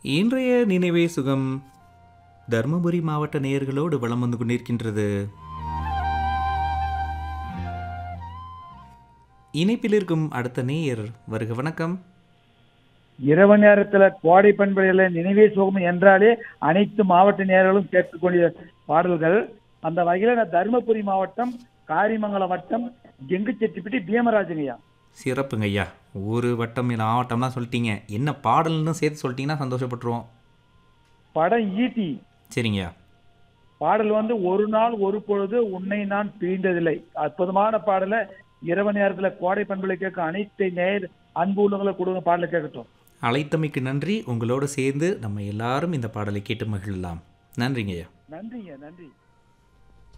இன்றைய நினைவே சுகம் தருமபுரி மாவட்ட நேயர்களோடு வலம் வந்து கொண்டிருக்கின்றது இணைப்பில் இருக்கும் அடுத்த நேயர் வருக வணக்கம் இரவு நேரத்துல கோடை பண்புகளில நினைவே சுகம் என்றாலே அனைத்து மாவட்ட நேர்களும் கேட்கக்கூடிய பாடல்கள் அந்த வகையில நான் தருமபுரி மாவட்டம் காரிமங்கலம் வட்டம் கெங்குச்செட்டிப்பட்டி பீமராஜங்கய்யா சிறப்புங்க ஐயா ஒரு வட்டம் இல்லை மாவட்டம்லாம் சொல்லிட்டீங்க என்ன பாடல்னு சேர்த்து சொல்லிட்டீங்கன்னா சந்தோஷப்பட்டுருவோம் படம் ஈட்டி சரிங்கய்யா பாடல் வந்து ஒரு நாள் ஒரு பொழுது உன்னை நான் பிரிந்ததில்லை அற்புதமான பாடலை இரவு நேரத்துல கோடை பண்புகளை கேட்க அனைத்து நேர் அன்பு உள்ளவங்களை கொடுங்க பாடலை கேட்கட்டும் அழைத்தமைக்கு நன்றி உங்களோடு சேர்ந்து நம்ம எல்லாரும் இந்த பாடலை கேட்டு மகிழலாம் நன்றிங்க ஐயா நன்றிங்க நன்றி